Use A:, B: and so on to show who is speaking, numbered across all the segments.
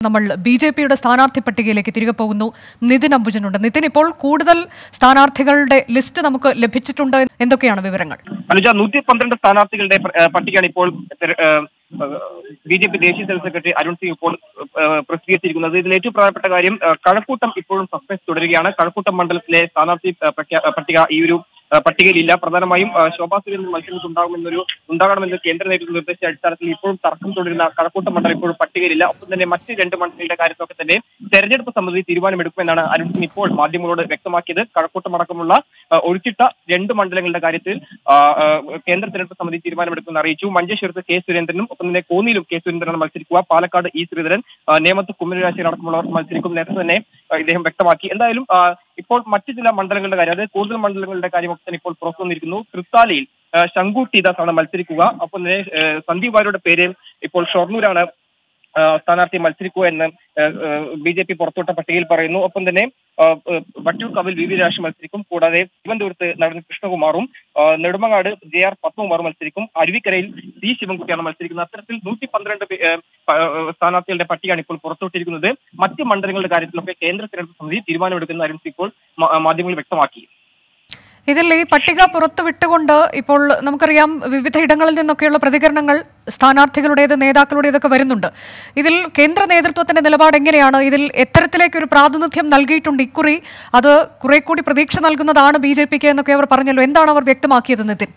A: നമ്മൾ B J പിയുടെ സ്ഥാനാർത്ഥി പട്ടികയിലേക്ക് തിരികെ പോകുന്നു നിതിൻ അംബുജനുണ്ട് നിതിൻ ഇപ്പോൾ കൂടുതൽ സ്ഥാനാർത്ഥികളുടെ ലിസ്റ്റ് നമുക്ക് ലഭിച്ചിട്ടുണ്ട് എന്തൊക്കെയാണ് വിവരങ്ങൾ
B: അനുജ നൂറ്റി പന്ത്രണ്ട് സ്ഥാനാർത്ഥികളുടെ പ്ര- ഏഹ് പട്ടികയാണ് ഇപ്പോൾ ബി ജെ പി ദേശീയ ജനറൽ സെക്രട്ടറി അരുൺ സിംഗ് ഇപ്പോൾ ഏഹ് പ്രസിദ്ധീകരിച്ചിരിക്കുന്നത് ഇതിൽ ഏറ്റവും പ്രധാനപ്പെട്ട കാര്യം ഏഹ് കഴക്കൂട്ടം ഇപ്പോഴും സസ്പെൻസ് തുടരുകയാണ് കഴക്കൂട്ടം മണ്ഡലത്തിലെ സ്ഥാനാർത്ഥി ഏഹ് പ്രഖ്യാ- പട്ടിക ഈ ഒരു ഏഹ് പട്ടികയിലില്ല പ്രധാനമായും ഏഹ് ശോഭാ സുരേന്ദ്രൻ മത്സരത്തിൽ ഉണ്ടാകുമെന്നൊരു ഉണ്ടാകണമെന്ന് കേന്ദ്ര നേതൃത്വം നിർദ്ദേശിച്ച അടിസ്ഥാനത്തിൽ ഇപ്പോഴും തർക്കം തുടരുന്ന കഴക്കൂട്ടം മണ്ഡലം ഇപ്പോഴും പട്ടികയിലില്ല ഒപ്പം തന്നെ മറ്റ് രണ്ട് മണ്ഡലങ്ങളുടെ കാര്യത്തൊക്കെ തന്നെ തെരഞ്ഞെടുപ്പ് സമിതി തീരുമാനമെടുക്കുമെന്നാണ് അരുൺ സിംഗ് ഇപ്പോൾ മാധ്യമങ്ങളോട് വ്യക്തമാക്കിയത് കഴക്കൂട്ടം അടക്കമുള്ള ഏഹ് ഒഴിച്ചിട്ട രണ്ട് മണ്ഡലങ്ങളുടെ കാര്യത്തിൽ ആ, ആ, കേന്ദ്ര തെരഞ്ഞെടുപ്പ് സമിതി തീരുമാനമെടുക്കുമെന്ന് അറിയിച്ചു മഞ്ചേശ്വരത്ത് കെ സുരേന്ദ്രനും ഒപ്പം തന്നെ കോന്നിയിലും കെ സുരേന്ദ്രനാണ് മത്സരിക്കുക പാലക്കാട് ഇ ശ്രീധരൻ ആ, നേമത്ത് കുമ്മനരാശി അടക്കമുള്ളവർ മത്സരിക്കും നേരത്തെ തന്നെ ആ, ഇദ്ദേഹം വ്യക്തമാക്കി എന്തായാലും ആ, ഇപ്പോൾ മറ്റു ചില മണ്ഡലങ്ങളുടെ കാര്യം അതായത് കൂടുതൽ മണ്ഡലങ്ങളുടെ കാര്യമൊക്കെ തന്നെ ഇപ്പോൾ പുറത്തു വന്നിരിക്കുന്നു തൃത്താലയിൽ ആ, ശങ്കു ടീദാസ് ആണ് മത്സരിക്കുക ഒപ്പം തന്നെ ആ, സന്ദീപ് വാര്യരുടെ പേര് ഇപ്പോൾ ഷൊർണൂരാണ് ആ, സ്ഥാനാർത്ഥി മത്സരിക്കുക എന്ന് ബി ജെ പി പുറത്തുവിട്ട പട്ടികയിൽ പറയുന്നു ഒപ്പം തന്നെ ആ, ആ, വട്ടിയൂർക്കാവിൽ വി വി രാജ് മത്സരിക്കും കൂടാതെ തിരുവനന്തപുരത്ത് നടൻ കൃഷ്ണകുമാറും ആ, നെടുമങ്ങാട് ജെ ആർ പത്മകുമാറും മത്സരിക്കും അരുവിക്കരയിൽ സി ശിവൻകുട്ടിയാണ് മത്സരിക്കുന്നത് അത്തരത്തിൽ നൂറ്റി പന്ത്രണ്ട് പേ- ഏ, പ- ഏ, സ്ഥാനാർത്ഥികളുടെ പട്ടികയാണ് ഇപ്പോൾ പുറത്തുവിട്ടിരിക്കുന്നത് മറ്റ് മണ്ഡലങ്ങളുടെ കാര്യത്തിലൊക്കെ കേന്ദ്ര തെരഞ്ഞെടുപ്പ് സമിതി തീരുമാനമെടുക്കുന്ന അരുൺ ഇപ്പോൾ മാ- മാധ്യമങ്ങളിൽ വ്യക്തമാക്കി
A: ഇതിൽ ഈ പട്ടിക പുറത്തുവിട്ടുകൊണ്ട് ഇപ്പോൾ നമുക്കറിയാം വിവിധ ഇടങ്ങളിൽ നിന്നൊക്കെയുള്ള പ്രതികരണങ്ങൾ സ്ഥാനാർത്ഥികളുടേത് നേതാക്കളുടേതൊക്കെ വരുന്നുണ്ട് ഇതിൽ കേന്ദ്ര നേതൃത്വത്തിന്റെ നിലപാട് എങ്ങനെയാണ് ഇതിൽ എത്തരത്തിലേക്കൊരു പ്രാതിനിധ്യം നൽകിയിട്ടുണ്ട് ഇക്കുറി അത് കുറെ കൂടി പ്രതീക്ഷ നൽകുന്നതാണ് ബി ജെ പിക്ക് എന്നൊക്കെ അവർ പറഞ്ഞല്ലോ എന്താണ് അവർ വ്യക്തമാക്കിയത് നിതിൻ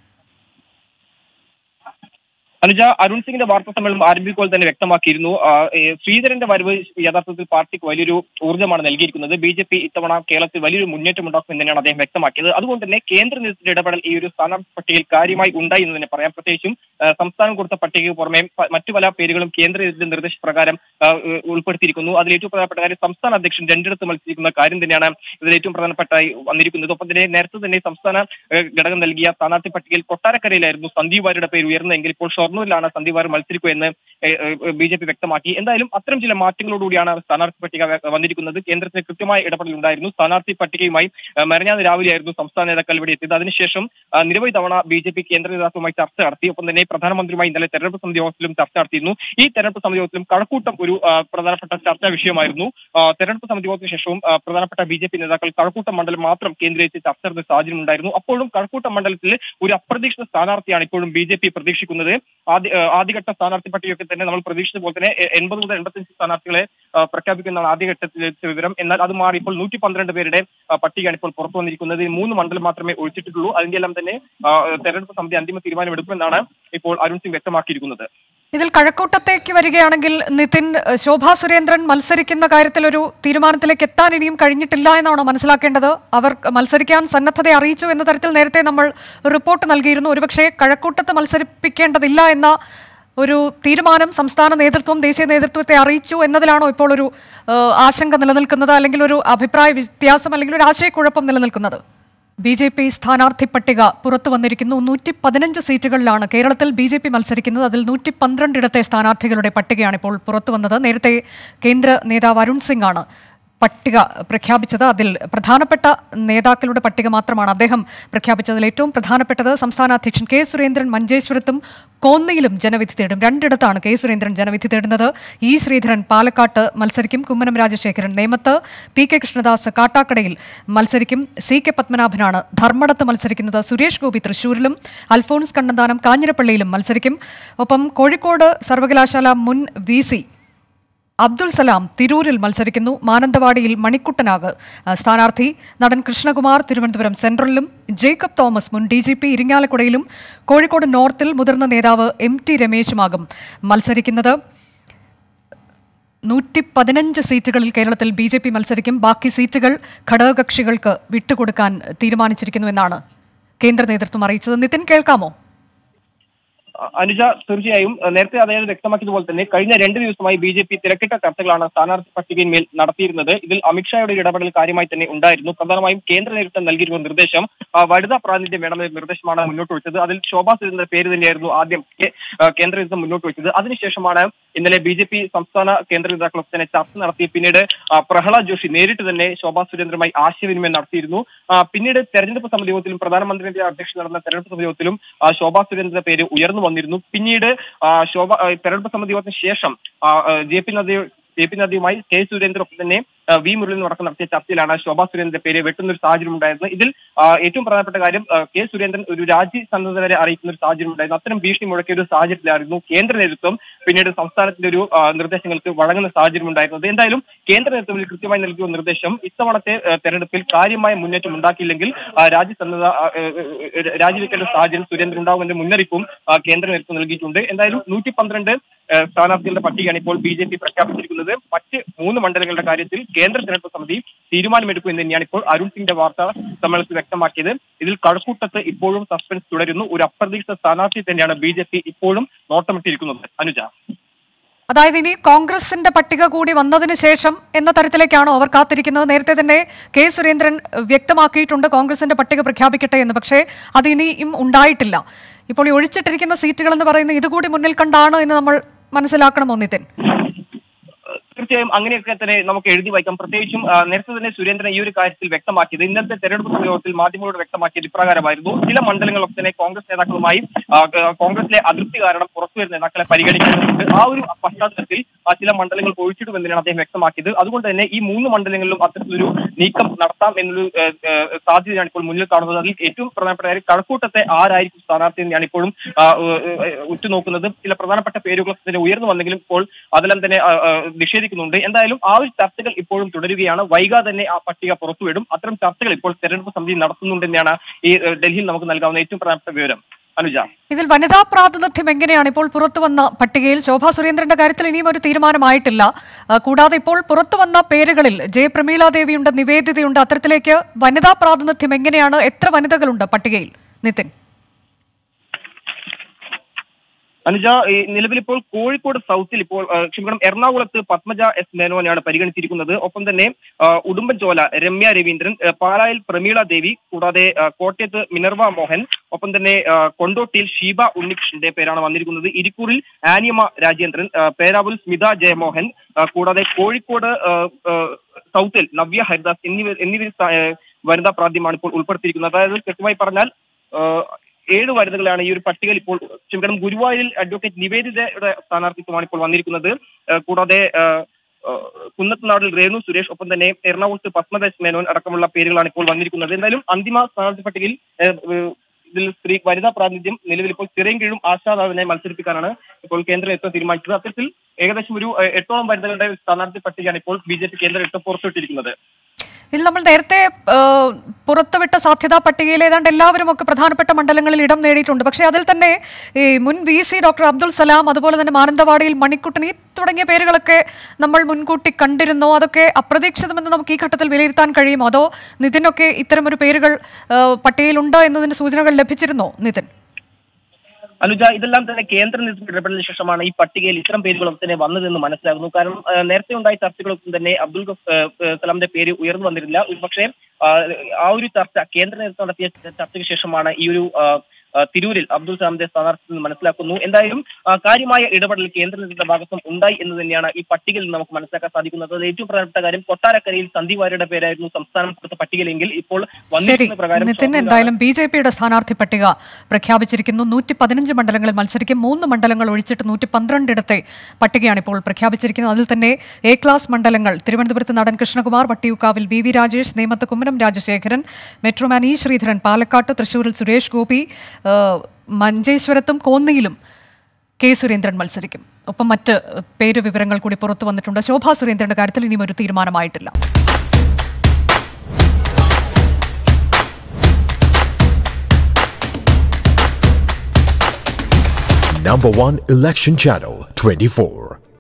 B: അനുജ അരുൺ സിംഗിന്റെ വാർത്താ സമ്മേളനം ആരംഭിക്കുമ്പോൾ തന്നെ വ്യക്തമാക്കിയിരുന്നു ആ, ഏ, ശ്രീധരന്റെ വരവ് യഥാർത്ഥത്തിൽ പാർട്ടിക്ക് വലിയൊരു ഊർജ്ജമാണ് നൽകിയിരിക്കുന്നത് ബി ജെ പി ഇത്തവണ കേരളത്തിൽ വലിയൊരു മുന്നേറ്റം ഉണ്ടാക്കുമെന്ന് തന്നെയാണ് അദ്ദേഹം വ്യക്തമാക്കിയത് അതുകൊണ്ട് തന്നെ കേന്ദ്ര നേതൃത്വത്തിന്റെ ഇടപെടൽ ഈ ഒരു സ്ഥാനാർത്ഥി പട്ടികയിൽ കാര്യമായി ഉണ്ടായി എന്ന് തന്നെ പറയാം പ്രത്യേകിച്ചും ആ, സംസ്ഥാനം കൊടുത്ത പട്ടികയ്ക്ക് പുറമെ പ- മറ്റു പല പേരുകളും കേന്ദ്ര നേതൃത്വത്തിന്റെ നിർദ്ദേശപ്രകാരം ആ, ഉ- ഉൾപ്പെടുത്തിയിരിക്കുന്നു അതിൽ ഏറ്റവും പ്രധാനപ്പെട്ട കാര്യം സംസ്ഥാന അധ്യക്ഷൻ രണ്ടിടത്ത് മത്സരിക്കുന്ന കാര്യം തന്നെയാണ് ഇതിൽ ഏറ്റവും പ്രധാനപ്പെട്ടായി വന്നിരിക്കുന്നത് ഒപ്പം തന്നെ നേരത്തെ തന്നെ സംസ്ഥാന ഏഹ്, ഘടകം നൽകിയ സ്ഥാനാർത്ഥി പട്ടികയിൽ കൊട്ടാരക്കരയിലായിരുന്നു സന്ദീപ് വാര്യരുടെ പേര് ഉയർന്നതെങ്കിൽ ഇപ്പോൾ ഷൊർണൂരിലാണ് സന്ദീപ് വാര്യർ മത്സരിക്കുക എന്ന് ബി ജെ പി വ്യക്തമാക്കി എന്തായാലും അത്തരം ചില മാറ്റങ്ങളോടുകൂടിയാണ് സ്ഥാനാർത്ഥി പട്ടിക വ- വന്നിരിക്കുന്നത് കേന്ദ്രത്തിന് കൃത്യമായ ഇടപെടൽ ഉണ്ടായിരുന്നു സ്ഥാനാർത്ഥി പട്ടികയുമായി ഏഹ്, മെനഞ്ഞാന്ന് രാവിലെയായിരുന്നു സംസ്ഥാന നേതാക്കൾ ഇവിടെ എത്തിയത് അതിനുശേഷം ആ, നിരവധി തവണ ബി ജെ പി കേന്ദ്ര നേതാക്കളുമായി ചർച്ച നടത്തി ഒപ്പം തന്നെ പ്രധാനമന്ത്രിയുമായി ഇന്നലെ തെരഞ്ഞെടുപ്പ് സമിതി യോഗത്തിലും ചർച്ച നടത്തിയിരുന്നു ഈ തെരഞ്ഞെടുപ്പ് സമിതി യോഗത്തിലും കഴക്കൂട്ടം ഒരു ആ, പ്രധാനപ്പെട്ട ചർച്ചാ വിഷയമായിരുന്നു ആ, തെരഞ്ഞെടുപ്പ് സമിതി യോഗത്തിന് ശേഷവും ആ, പ്രധാനപ്പെട്ട ബി ജെ പി നേതാക്കൾ കഴക്കൂട്ടം മണ്ഡലം മാത്രം കേന്ദ്രീകരിച്ച് ചർച്ച നടത്തുന്ന സാഹചര്യം ഉണ്ടായിരുന്നു അപ്പോഴും കഴക്കൂട്ടം മണ്ഡലത്തിൽ ഒരു അപ്രതീക്ഷിത സ്ഥാനാർത്ഥിയാണ് ഇപ്പോഴും ബി ജെ പി പ്രതീക്ഷിക്കുന്നത് ആദ്യ ആ, ആദ്യഘട്ട സ്ഥാനാർത്ഥി പട്ടികയൊക്കെ തന്നെ നമ്മൾ പ്രതീക്ഷിച്ച പോലെ തന്നെ എ- എൺപത് മുതൽ എൺപത്തഞ്ച് സ്ഥാനാർത്ഥികളെ ആ, പ്രഖ്യാപിക്കുന്നതാണ് ആദ്യഘട്ടത്തിൽ ലഭിച്ച വിവരം എന്നാൽ അത് മാറി ഇപ്പോൾ നൂറ്റി പന്ത്രണ്ട് പേരുടെ ആ, പട്ടികയാണ് ഇപ്പോൾ പുറത്തു വന്നിരിക്കുന്നത് ഇതിൽ മൂന്ന് മണ്ഡലം മാത്രമേ ഒഴിച്ചിട്ടുള്ളൂ അതിന്റെ എല്ലാം തന്നെ ആ, തെരഞ്ഞെടുപ്പ് സമിതി അന്തിമ തീരുമാനമെടുക്കുമെന്നാണ് ഇപ്പോൾ അരുൺ സിംഗ് വ്യക്തമാക്കിയിരിക്കുന്നത്
A: ഇതിൽ കഴക്കൂട്ടത്തേക്ക് വരികയാണെങ്കിൽ നിതിൻ ഏഹ്, ശോഭാ സുരേന്ദ്രൻ മത്സരിക്കുന്ന കാര്യത്തിൽ ഒരു തീരുമാനത്തിലേക്ക് എത്താൻ ഇനിയും കഴിഞ്ഞിട്ടില്ല എന്നാണോ മനസ്സിലാക്കേണ്ടത് അവർ മത്സരിക്കാൻ സന്നദ്ധത അറിയിച്ചു എന്ന തരത്തിൽ നേരത്തെ നമ്മൾ റിപ്പോർട്ട് നൽകിയിരുന്നു ഒരുപക്ഷെ കഴക്കൂട്ടത്ത് മത്സരിപ്പിക്കേണ്ടതില്ല എന്ന ഒരു തീരുമാനം സംസ്ഥാന നേതൃത്വം ദേശീയ നേതൃത്വത്തെ അറിയിച്ചു എന്നതിലാണോ ഇപ്പോൾ ഒരു ഏഹ്, ആശങ്ക നിലനിൽക്കുന്നത് അല്ലെങ്കിൽ ഒരു അഭിപ്രായ വ്യത്യാസം അല്ലെങ്കിൽ ഒരു ആശയക്കുഴപ്പം നിലനിൽക്കുന്നത് ബി ജെ പി സ്ഥാനാർത്ഥി പട്ടിക പുറത്തു വന്നിരിക്കുന്നു നൂറ്റി പതിനഞ്ച് സീറ്റുകളിലാണ് കേരളത്തിൽ ബി ജെ പി മത്സരിക്കുന്നത് അതിൽ നൂറ്റി പന്ത്രണ്ടിടത്തെ സ്ഥാനാർത്ഥികളുടെ പട്ടികയാണ് ഇപ്പോൾ പുറത്തു വന്നത് നേരത്തെ കേന്ദ്ര നേതാവ് അരുൺ സിംഗ് ആണ് പട്ടിക പ്രഖ്യാപിച്ചത് അതിൽ പ്രധാനപ്പെട്ട നേതാക്കളുടെ പട്ടിക മാത്രമാണ് അദ്ദേഹം പ്രഖ്യാപിച്ചതിൽ ഏറ്റവും പ്രധാനപ്പെട്ടത് സംസ്ഥാന അധ്യക്ഷൻ കെ സുരേന്ദ്രൻ മഞ്ചേശ്വരത്തും കോന്നിയിലും ജനവിധി തേടും രണ്ടിടത്താണ് കെ സുരേന്ദ്രൻ ജനവിധി തേടുന്നത് ഇ ശ്രീധരൻ പാലക്കാട്ട് മത്സരിക്കും കുമ്മനം രാജശേഖരൻ നേമത്ത് പി കെ കൃഷ്ണദാസ് കാട്ടാക്കടയിൽ മത്സരിക്കും സി കെ പത്മനാഭനാണ് ധർമ്മടത്ത് മത്സരിക്കുന്നത് സുരേഷ് ഗോപി തൃശൂരിലും അൽഫോൺസ് കണ്ണന്താനം കാഞ്ഞിരപ്പള്ളിയിലും മത്സരിക്കും ഒപ്പം കോഴിക്കോട് സർവകലാശാല മുൻ വി സി അബ്ദുൾ സലാം തിരൂരിൽ മത്സരിക്കുന്നു മാനന്തവാടിയിൽ മണിക്കുട്ടനാഗ് ആ, സ്ഥാനാർത്ഥി നടൻ കൃഷ്ണകുമാർ തിരുവനന്തപുരം സെൻട്രലിലും ജേക്കബ് തോമസ് മുൻ ഡി ജി പി ഇരിങ്ങാലക്കുടയിലും കോഴിക്കോട് നോർത്തിൽ മുതിർന്ന നേതാവ് എം ടി രമേശുമാകും മത്സരിക്കുന്നത് നൂറ്റി പതിനഞ്ച് സീറ്റുകളിൽ കേരളത്തിൽ ബി ജെ പി മത്സരിക്കും ബാക്കി സീറ്റുകൾ ഘടകകക്ഷികൾക്ക് വിട്ടുകൊടുക്കാൻ തീരുമാനിച്ചിരിക്കുന്നുവെന്നാണ് കേന്ദ്ര നേതൃത്വം അറിയിച്ചത് നിതിൻ കേൾക്കാമോ
B: അ- അനുജ തീർച്ചയായും അഹ് നേരത്തെ അദ്ദേഹം വ്യക്തമാക്കിയതുപോലെ തന്നെ കഴിഞ്ഞ രണ്ട് ദിവസമായി ബി ജെ പി തിരക്കിട്ട ചർച്ചകളാണ് സ്ഥാനാർത്ഥി പട്ടികയിന്മേൽ നടത്തിയിരുന്നത് ഇതിൽ അമിത്ഷായുടെ ഒരു ഇടപെടൽ കാര്യമായി തന്നെ ഉണ്ടായിരുന്നു പ്രധാനമായും കേന്ദ്ര നേതൃത്വം നൽകിയിരുന്ന നിർദ്ദേശം ആ, വനിതാ പ്രാതിനിധ്യം വേണമെന്ന നിർദ്ദേശമാണ് മുന്നോട്ട് വെച്ചത് അതിൽ ശോഭാ സുരേന്ദ്രന്റെ പേര് തന്നെയായിരുന്നു ആദ്യം കേ- ആ, കേന്ദ്ര നേതൃത്വം മുന്നോട്ട് വെച്ചത് അതിനുശേഷമാണ് ഇന്നലെ ബി ജെ പി സംസ്ഥാന കേന്ദ്ര നേതാക്കളൊക്കെ തന്നെ ചർച്ച നടത്തി പിന്നീട് ആ, പ്രഹ്ലാദ് ജോഷി നേരിട്ട് തന്നെ ശോഭാ സുരേന്ദ്രനുമായി ആശയവിനിമയം നടത്തിയിരുന്നു ആ, പിന്നീട് തെരഞ്ഞെടുപ്പ് സമിതി യോഗത്തിലും പ്രധാനമന്ത്രിയുടെ അധ്യക്ഷൻ നടന്ന തെരഞ്ഞെടുപ്പ് സമിതി യോഗത്തിലും ആ, ശോഭാ സുരേന്ദ്രന്റെ പേര് ഉയർന്നു വന്നിരുന്നു പിന്നീട് ആ, ശോഭ ആ, തെരഞ്ഞെടുപ്പ് സമിതി യോഗത്തിന് ശേഷം J P Nadda J P നദ്ദയുമായി കെ സുരേന്ദ്രൻ ഒപ്പം തന്നെ ആ, വി മുരളീധരൻ അടക്കം നടത്തിയ ചർച്ചയിലാണ് ശോഭാ സുരേന്ദ്രന്റെ പേര് വെട്ടുന്ന ഒരു സാഹചര്യം ഉണ്ടായിരുന്നത് ഇതിൽ ആ, ഏറ്റവും പ്രധാനപ്പെട്ട കാര്യം ആ, കെ സുരേന്ദ്രൻ ഒരു രാജി സന്നദ്ധരെ അറിയിക്കുന്ന ഒരു സാഹചര്യം ഉണ്ടായിരുന്നു അത്തരം ഭീഷണി മുഴക്കിയ ഒരു സാഹചര്യത്തിലായിരുന്നു കേന്ദ്ര നേതൃത്വം പിന്നീട് സംസ്ഥാനത്തിന്റെ ഒരു ആ, നിർദ്ദേശങ്ങൾക്ക് വഴങ്ങുന്ന സാഹചര്യം ഉണ്ടായിരുന്നത് എന്തായാലും കേന്ദ്ര നേതൃത്വത്തിൽ കൃത്യമായി നൽകിയ നിർദ്ദേശം ഇത്തവണത്തെ ആ, തെരഞ്ഞെടുപ്പിൽ കാര്യമായ മുന്നേറ്റം ഉണ്ടാക്കിയില്ലെങ്കിൽ ആ, രാജ്യസന്നദ്ധ ആ, ഏ, ഏ, ഏ, രാജിവെക്കേണ്ട സാഹചര്യം സുരേന്ദ്രൻ ഉണ്ടാകുമെന്ന മുന്നറിയിപ്പും ആ, കേന്ദ്ര നേതൃത്വം നൽകിയിട്ടുണ്ട് എന്തായാലും നൂറ്റി പന്ത്രണ്ട് സ്ഥാനാർത്ഥികളുടെ പട്ടികയാണ് ഇപ്പോൾ ബി ജെ പി പ്രഖ്യാപിച്ചിരിക്കുന്നത് മറ്റ് മൂന്ന് മണ്ഡലങ്ങളുടെ കാര്യത്തിൽ കേന്ദ്ര തെരഞ്ഞെടുപ്പ് സമിതി തീരുമാനമെടുക്കും എന്ന് തന്നെയാണ് ഇപ്പോൾ അരുൺ സിംഗിന്റെ വാർത്താ സമ്മേളനത്തിൽ വ്യക്തമാക്കിയത് ഇതിൽ കഴക്കൂട്ടത്ത് ഇപ്പോഴും സസ്പെൻസ് തുടരുന്നു ഒരു അപ്രതീക്ഷിത സ്ഥാനാർത്ഥി തന്നെയാണ് ബി ജെ പി ഇപ്പോഴും നോട്ടമിട്ടിരിക്കുന്നത് അനുജ
A: അതായത് ഇനി കോൺഗ്രസിന്റെ പട്ടിക കൂടി വന്നതിന് ശേഷം എന്ന തരത്തിലേക്കാണോ അവർ കാത്തിരിക്കുന്നത് നേരത്തെ തന്നെ കെ സുരേന്ദ്രൻ ഏഹ്, വ്യക്തമാക്കിയിട്ടുണ്ട് കോൺഗ്രസിന്റെ പട്ടിക പ്രഖ്യാപിക്കട്ടെ എന്ന് പക്ഷേ അത് ഇനിയും ഉണ്ടായിട്ടില്ല ഇപ്പോൾ ഈ ഒഴിച്ചിട്ടിരിക്കുന്ന സീറ്റുകൾ എന്ന് പറയുന്നത് ഇതുകൂടി മുന്നിൽ കണ്ടാണ് എന്ന് നമ്മൾ മനസ്സിലാക്കണമോ നിതിൻ
B: തീർച്ചയായും അങ്ങനെയൊക്കെ തന്നെ നമുക്ക് എഴുതി വായിക്കാം പ്രത്യേകിച്ചും ആ, നേരത്തെ തന്നെ സുരേന്ദ്രൻ ഈ ഒരു കാര്യത്തിൽ വ്യക്തമാക്കിയത് ഇന്നത്തെ തെരഞ്ഞെടുപ്പ് യോഗത്തിൽ മാധ്യമങ്ങളോട് വ്യക്തമാക്കിയത് ഇപ്രകാരമായിരുന്നു ചില മണ്ഡലങ്ങളൊക്കെ തന്നെ കോൺഗ്രസ് നേതാക്കളുമായി ആ, ക- കോൺഗ്രസിലെ അതൃപ്തി കാരണം പുറത്തുവരുന്ന നേതാക്കളെ പരിഗണിക്കുന്നുണ്ട് ആ ഒരു പശ്ചാത്തലത്തിൽ ആ ചില മണ്ഡലങ്ങൾ ഒഴിച്ചിടുമെന്നാണ് അദ്ദേഹം വ്യക്തമാക്കിയത് അതുകൊണ്ട് തന്നെ ഈ മൂന്ന് മണ്ഡലങ്ങളിലും അത്തരത്തിലൊരു നീക്കം നടത്താം എന്നൊരു ഏ, ഏ, സാധ്യതയാണ് ഇപ്പോൾ മുന്നിൽ കാണുന്നത് അതിൽ ഏറ്റവും പ്രധാനപ്പെട്ട കാര്യം കഴക്കൂട്ടത്തെ ആരായിരിക്കും സ്ഥാനാർത്ഥി തന്നെയാണ് ഇപ്പോഴും ആ, ഏ, ഏ, ഉറ്റുനോക്കുന്നത് ചില പ്രധാനപ്പെട്ട പേരുകളൊക്കെ തന്നെ ഉയർന്നു വന്നെങ്കിലും ഇപ്പോൾ അതെല്ലാം തന്നെ ആ, ആ, നിഷേധിക്കുന്നുണ്ട് എന്തായാലും ആ ഒരു ചർച്ചകൾ ഇപ്പോഴും തുടരുകയാണ് വൈകാതെ തന്നെ ആ പട്ടിക പുറത്തുവിടും അത്തരം ചർച്ചകൾ ഇപ്പോൾ തെരഞ്ഞെടുപ്പ് സമിതി നടത്തുന്നുണ്ടെന്നാണ് ഈ ഏ, ഡൽഹിയിൽ നമുക്ക് നൽകാവുന്ന ഏറ്റവും പ്രധാനപ്പെട്ട വിവരം അനുജ
A: ഇതിൽ വനിതാ പ്രാതിനിധ്യം എങ്ങനെയാണ് ഇപ്പോൾ പുറത്തു വന്ന പട്ടികയിൽ ശോഭാ സുരേന്ദ്രന്റെ കാര്യത്തിൽ ഇനിയും ഒരു തീരുമാനമായിട്ടില്ല ആ, കൂടാതെ ഇപ്പോൾ പുറത്തു വന്ന പേരുകളിൽ ജെ പ്രമീള ദേവിയുണ്ട് നിവേദിതയുണ്ട് അത്തരത്തിലേക്ക് വനിതാ പ്രാതിനിധ്യം എങ്ങനെയാണ് എത്ര വനിതകളുണ്ട് പട്ടികയിൽ നിതിൻ
B: അനുജ ഈ നിലവിൽ ഇപ്പോൾ കോഴിക്കോട് സൗത്തിൽ ഇപ്പോൾ ആ, ക്ഷമിക്കണം എറണാകുളത്ത് പത്മജ എസ് മേനോനെയാണ് പരിഗണിച്ചിരിക്കുന്നത് ഒപ്പം തന്നെ ആ, ഉടുമ്പൻചോല രമ്യ രവീന്ദ്രൻ ആ, പാലായിൽ പ്രമീള ദേവി കൂടാതെ ആ, കോട്ടയത്ത് മിനർവ മോഹൻ ഒപ്പം തന്നെ ആ, കൊണ്ടോട്ടിയിൽ ഷീബ ഉണ്ണികൃഷ്ണന്റെ പേരാണ് വന്നിരിക്കുന്നത് ഇരിക്കൂറിൽ ആനിയമ്മ രാജേന്ദ്രൻ ആ, പേരാവൂരിൽ സ്മിത ജയമോഹൻ ആ, കൂടാതെ കോഴിക്കോട് ആ, ആ, സൗത്തിൽ നവ്യ ഹരിദാസ് എന്നിവർ എന്നിവർ സ്ഥാ- ആ, വനിതാ പ്രാതിമാണ് ഇപ്പോൾ ഉൾപ്പെടുത്തിയിരിക്കുന്നത് അതായത് കൃത്യമായി പറഞ്ഞാൽ ആ, ഏഴ് വനിതകളാണ് ഈ ഒരു പട്ടികയിൽ ഇപ്പോൾ ക്ഷമിക്കണം ഗുരുവായൂരിൽ അഡ്വക്കേറ്റ് നിവേദിതയുടെ സ്ഥാനാർത്ഥിത്വമാണ് ഇപ്പോൾ വന്നിരിക്കുന്നത് ആ, കൂടാതെ ആ, ആ, കുന്നത്തുനാടിൽ രേണു സുരേഷ് ഒപ്പം തന്നെ എറണാകുളത്ത് പത്മദേശ് മേനോൻ അടക്കമുള്ള പേരുകളാണ് ഇപ്പോൾ വന്നിരിക്കുന്നത് എന്തായാലും അന്തിമ സ്ഥാനാർത്ഥി പട്ടികയിൽ ആ, ആ, ഇതിൽ സ്ത്രീ വനിതാ പ്രാതിനിധ്യം നിലവിൽ ഇപ്പോൾ ചിറയും കീഴും ആശാദാവിനെ മത്സരിപ്പിക്കാനാണ് ഇപ്പോൾ കേന്ദ്ര നേതൃത്വം തീരുമാനിച്ചത് അത്തരത്തിൽ ഏകദേശം ഒരു ആ, എട്ടോളം വനിതകളുടെ സ്ഥാനാർത്ഥി പട്ടികയാണ് ഇപ്പോൾ ബി ജെ പി കേന്ദ്ര നേതൃത്വം പുറത്തുവിട്ടിരിക്കുന്നത്
A: ഇതിൽ നമ്മൾ നേരത്തെ ആ, പുറത്തുവിട്ട സാധ്യതാ പട്ടികയിൽ ഏതാണ്ട് എല്ലാവരും ഒക്കെ പ്രധാനപ്പെട്ട മണ്ഡലങ്ങളിൽ ഇടം നേടിയിട്ടുണ്ട് പക്ഷേ അതിൽ തന്നെ ഈ മുൻ V C doctor Abdul Salam അതുപോലെ തന്നെ മാനന്തവാടിയിൽ മണിക്കുട്ടൻ ഈ തുടങ്ങിയ പേരുകളൊക്കെ നമ്മൾ മുൻകൂട്ടി കണ്ടിരുന്നോ അതൊക്കെ അപ്രതീക്ഷിതമെന്ന് നമുക്ക് ഈ ഘട്ടത്തിൽ വിലയിരുത്താൻ കഴിയുമോ അതോ നിതിനൊക്കെ ഇത്തരമൊരു പേരുകൾ ആ, പട്ടികയിലുണ്ട് എന്നതിന് സൂചനകൾ ലഭിച്ചിരുന്നോ നിതിൻ
B: അനുജ ഇതെല്ലാം തന്നെ കേന്ദ്ര നേതൃത്വം ഇടപെടലിന് ശേഷമാണ് ഈ പട്ടികയിൽ ഇത്തരം പേരുകളൊക്കെ തന്നെ വന്നതെന്ന് മനസ്സിലാകുന്നു കാരണം ആ, നേരത്തെ ഉണ്ടായ ചർച്ചകളൊന്നും തന്നെ അബ്ദുൽ ഗഫ് ആ, ആ, കലാമിന്റെ പേര് ഉയർന്നു വന്നിരുന്നില്ല പക്ഷേ ആ ഒരു ചർച്ച കേന്ദ്ര നേതൃത്വം നടത്തിയ ചർച്ചയ്ക്ക് ശേഷമാണ് ഈ ഒരു ആ, ആ, തിരൂരിൽ അബ്ദുൽ സലാമിന്റെ സ്ഥാനാർത്ഥി എന്ന് മനസ്സിലാക്കുന്നു എന്തായാലും ആ, കാര്യമായ ഇടപെടൽ കേന്ദ്ര നേതൃത്വ ഭാഗത്തും ഉണ്ടായി എന്ന് തന്നെയാണ് ഈ പട്ടികയിൽ നിന്ന് നമുക്ക് മനസ്സിലാക്കാൻ സാധിക്കുന്നത് അത് ഏറ്റവും പ്രധാനപ്പെട്ട കാര്യം കൊട്ടാരക്കരയിൽ സന്ദീപ് വാര്യരുടെ പേരായിരുന്നു സംസ്ഥാനം കൊടുത്ത പട്ടികയിലെങ്കിൽ ഇപ്പോൾ
A: ശരി
B: വന്നിരിക്കുന്ന പ്രകാരം
A: നിതിൻ എന്തായാലും ബി ജെ പിയുടെ സ്ഥാനാർത്ഥി പട്ടിക പ്രഖ്യാപിച്ചിരിക്കുന്നു നൂറ്റി പതിനഞ്ച് മണ്ഡലങ്ങളിൽ മത്സരിക്കും മൂന്ന് മണ്ഡലങ്ങൾ ഒഴിച്ചിട്ട് നൂറ്റി പന്ത്രണ്ടിടത്തെ പട്ടികയാണ് ഇപ്പോൾ പ്രഖ്യാപിച്ചിരിക്കുന്നത് അതിൽ തന്നെ എ ക്ലാസ് മണ്ഡലങ്ങൾ തിരുവനന്തപുരത്ത് നടൻ കൃഷ്ണകുമാർ വട്ടിയൂക്കാവിൽ വി വി രാജേഷ് നേമത്ത് കുമ്മനം രാജശേഖരൻ മെട്രോമാൻ ഇ ശ്രീധരൻ പാലക്കാട്ട് തൃശൂരിൽ സുരേഷ് ഗോപി ഏഹ്, മഞ്ചേശ്വരത്തും കോന്നിയിലും കെ സുരേന്ദ്രൻ മത്സരിക്കും ഒപ്പം മറ്റ് പേര് വിവരങ്ങൾ കൂടി പുറത്തു വന്നിട്ടുണ്ട് ശോഭാ സുരേന്ദ്രന്റെ കാര്യത്തിൽ ഇനിയും ഒരു തീരുമാനമായിട്ടില്ല
C: Number one election channel 24.